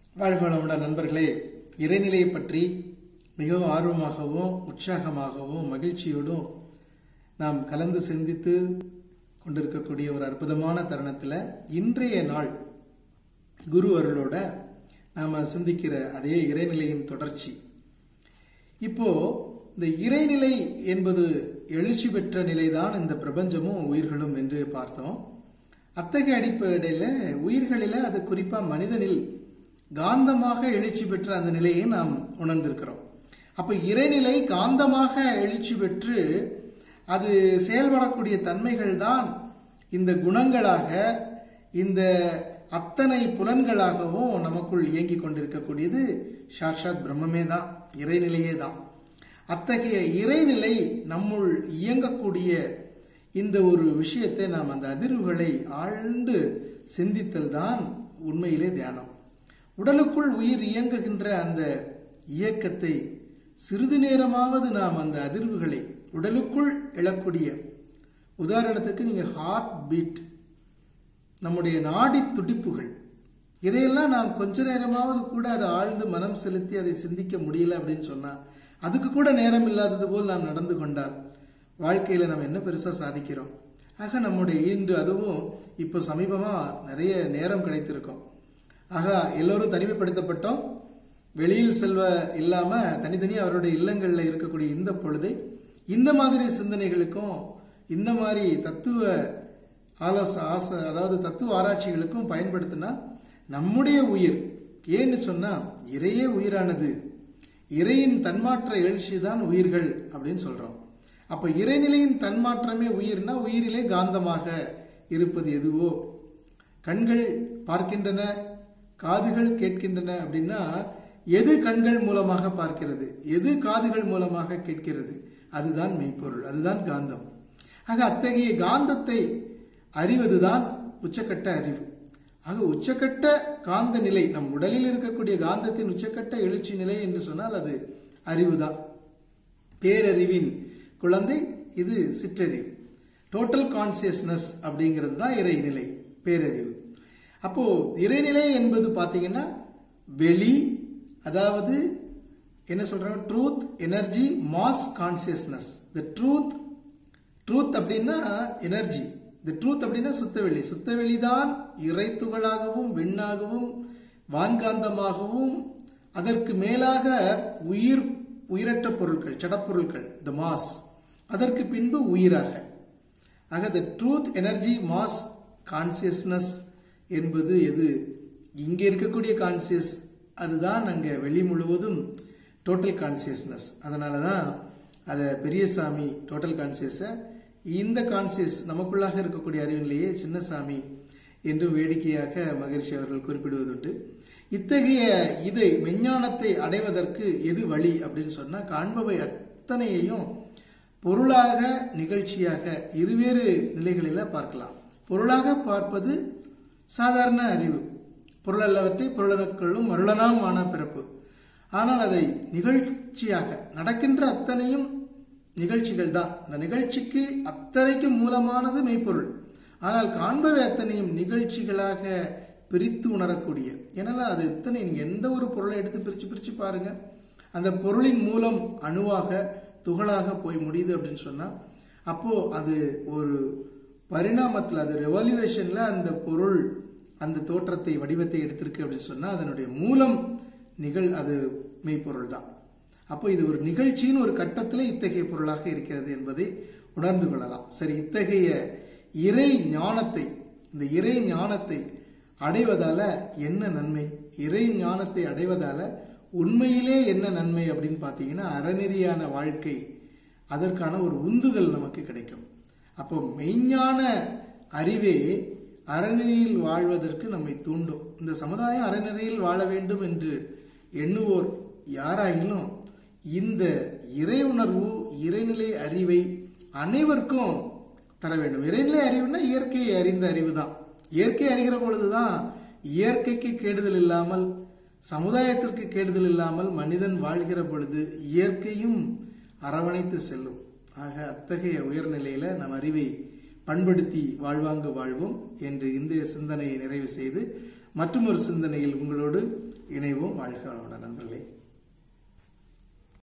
வாழ்க வளமுடன் நண்பர்களே இறைநிலையை பற்றி மிகவும் ஆர்வமாகவும் உற்சாகமாகவும் மகிழ்ச்சியோடும் நாம் கலந்து சிந்தித்து கொண்டிருக்கக்கூடிய ஒரு அற்புதமான தருணத்தில் இன்றைய நாள் குரு அருளோட நாம சிந்திக்கிற அதே இறைநிலையின் தொடர்ச்சி இப்போ இந்த இறைநிலை என்பது எழுச்சி பெற்ற நிலைதான் இந்த பிரபஞ்சமும் உயிர்களும் என்று பார்த்தோம் அத்தகைய அடிப்படையில உயிர்களில அது குறிப்பா மனிதனில் காந்தமாக எழுச்சி பெற்ற அந்த நிலையை நாம் உணர்ந்திருக்கிறோம் அப்ப இறைநிலை காந்தமாக எழுச்சி பெற்று அது செயல்படக்கூடிய தன்மைகள் தான் இந்த குணங்களாக இந்த அத்தனை புலன்களாகவும் நமக்குள் இயங்கிக் கொண்டிருக்கக்கூடியது சாட்சாத் பிரம்மமே தான் இறைநிலையே தான் அத்தகைய இறைநிலை நம்முள் இயங்கக்கூடிய இந்த ஒரு விஷயத்தை நாம் அந்த அதிர்வுகளை ஆழ்ந்து சிந்தித்தல் தான் உண்மையிலே தியானம் உடலுக்குள் உயிர் இயங்குகின்ற அந்த இயக்கத்தை சிறிது நேரமாவது நாம் அந்த அதிர்வுகளை உடலுக்குள் எழக்கூடிய உதாரணத்துக்கு நீங்க ஹார்ட் பீட் நம்முடைய நாடி துடிப்புகள் இதையெல்லாம் நாம் கொஞ்ச நேரமாவது கூட அதை ஆழ்ந்து மனம் செலுத்தி அதை சிந்திக்க முடியல அப்படின்னு சொன்னா அதுக்கு கூட நேரம் இல்லாதது போல் நாம் நடந்து கொண்டால் வாழ்க்கையில நம்ம என்ன பெருசா சாதிக்கிறோம் ஆக நம்முடைய இன்று அதுவும் இப்ப சமீபமா நிறைய நேரம் கிடைத்திருக்கும் ஆக எல்லோரும் தனிமைப்படுத்தப்பட்டோம் வெளியில் செல்வ இல்லாம தனித்தனி அவருடைய இல்லங்கள்ல இருக்கக்கூடிய இந்த பொழுதை இந்த மாதிரி சிந்தனைகளுக்கும் இந்த மாதிரி தத்துவ ஆலோச ஆசை அதாவது தத்துவ ஆராய்ச்சிகளுக்கும் பயன்படுத்தினா நம்முடைய உயிர் ஏன்னு சொன்னா இறையே உயிரானது இறையின் தன்மாற்ற எழுச்சி தான் உயிர்கள் அப்படின்னு சொல்றோம் அப்ப இறைநிலையின் தன்மாற்றமே உயிர்னா உயிரிலே காந்தமாக இருப்பது எதுவோ கண்கள் பார்க்கின்றன காதுகள் கேட்கின்றன அப்படின்னா எது கண்கள் மூலமாக பார்க்கிறது எது காதுகள் மூலமாக கேட்கிறது அதுதான் மெய்ப்பொருள் அதுதான் காந்தம் ஆக அத்தகைய காந்தத்தை அறிவதுதான் உச்சக்கட்ட அறிவு ஆக உச்சக்கட்ட காந்த நிலை நம் உடலில் இருக்கக்கூடிய காந்தத்தின் உச்சக்கட்ட எழுச்சி நிலை என்று சொன்னால் அது அறிவுதான் பேரறிவின் குழந்தை இது சிற்றறிவு டோட்டல் கான்சியஸ்னஸ் அப்படிங்கிறது தான் இறைநிலை பேரறிவு அப்போ இறைநிலை என்பது பாத்தீங்கன்னா வெளி அதாவது என்ன சொல்றாங்க truth energy mass consciousness the truth truth அப்படின்னா எனர்ஜி த ட்ரூத் அப்படின்னா சுத்தவெளி சுத்தவெளி தான் இறைத்துகளாகவும் விண்ணாகவும் வான்காந்தமாகவும் அதற்கு மேலாக உயிர் உயிரற்ற பொருட்கள் ஜடப்பொருட்கள் த மாஸ் அதற்கு பின்பு உயிராக ஆக the truth energy mass consciousness என்பது எது இங்க இருக்கக்கூடிய கான்சியஸ் அதுதான் அங்க வெளி முழுவதும் டோட்டல் கான்சியஸ்னஸ் அதனாலதான் அத பெரியசாமி டோட்டல் கான்சியஸ இந்த கான்சியஸ் நமக்குள்ளாக இருக்கக்கூடிய அறிவிலேயே சின்னசாமி என்று வேடிக்கையாக மகிழ்ச்சி அவர்கள் குறிப்பிடுவதுண்டு இத்தகைய இதை மெஞ்ஞானத்தை அடைவதற்கு எது வழி அப்படின்னு சொன்னா காண்பவை அத்தனையையும் பொருளாக நிகழ்ச்சியாக இருவேறு நிலைகளில பார்க்கலாம் பொருளாக பார்ப்பது சாதாரண அறிவு பொருள் அல்லவற்றை பொருளனுக்களும் மருளனாம் ஆன பிறப்பு ஆனால் அதை நிகழ்ச்சியாக நடக்கின்ற அத்தனையும் நிகழ்ச்சிகள் தான் இந்த நிகழ்ச்சிக்கு அத்தனைக்கும் மூலமானது மெய்ப்பொருள் ஆனால் காண்பவை அத்தனையும் நிகழ்ச்சிகளாக பிரித்து உணரக்கூடிய ஏன்னா அது எத்தனை நீங்க எந்த ஒரு பொருளை எடுத்து பிரிச்சு பிரிச்சு பாருங்க அந்த பொருளின் மூலம் அணுவாக துகளாக போய் முடியுது அப்படின்னு சொன்னா அப்போ அது ஒரு பரிணாமத்தில் அது ரெவல்யூவேஷன்ல அந்த பொருள் அந்த தோற்றத்தை வடிவத்தை எடுத்திருக்கு அப்படின்னு சொன்னா அதனுடைய மூலம் நிகழ் அது மெய்ப்பொருள் தான் அப்போ இது ஒரு நிகழ்ச்சியின் ஒரு கட்டத்தில் இத்தகைய பொருளாக இருக்கிறது என்பதை உணர்ந்து கொள்ளலாம் சரி இத்தகைய இறை ஞானத்தை இந்த இறை ஞானத்தை அடைவதால என்ன நன்மை இறை ஞானத்தை அடைவதால உண்மையிலே என்ன நன்மை அப்படின்னு பாத்தீங்கன்னா அறநெறியான வாழ்க்கை அதற்கான ஒரு உந்துதல் நமக்கு கிடைக்கும் அப்போ மெய்ஞான அறிவே அறநெறியில் வாழ்வதற்கு நம்மை தூண்டும் இந்த சமுதாயம் அறநெறியில் வாழ வேண்டும் என்று எண்ணுவோர் யாராயினும் இந்த இறை உணர்வு இறைநிலை அறிவை அனைவருக்கும் தர வேண்டும் இறைநிலை அறிவுனா இயற்கையை அறிந்த அறிவு தான் இயற்கை அறிகிற பொழுதுதான் இயற்கைக்கு கேடுதல் இல்லாமல் சமுதாயத்திற்கு கேடுதல் இல்லாமல் மனிதன் வாழ்கிற பொழுது இயற்கையும் அரவணைத்து செல்லும் ஆக அத்தகைய உயர்நிலையில நம் அறிவை பண்படுத்தி வாழ்வாங்கு வாழ்வோம் என்று இந்திய சிந்தனையை நிறைவு செய்து மற்றும் ஒரு சிந்தனையில் உங்களோடு இணைவோம் வாழ்க வளமுடன் நண்பர்களே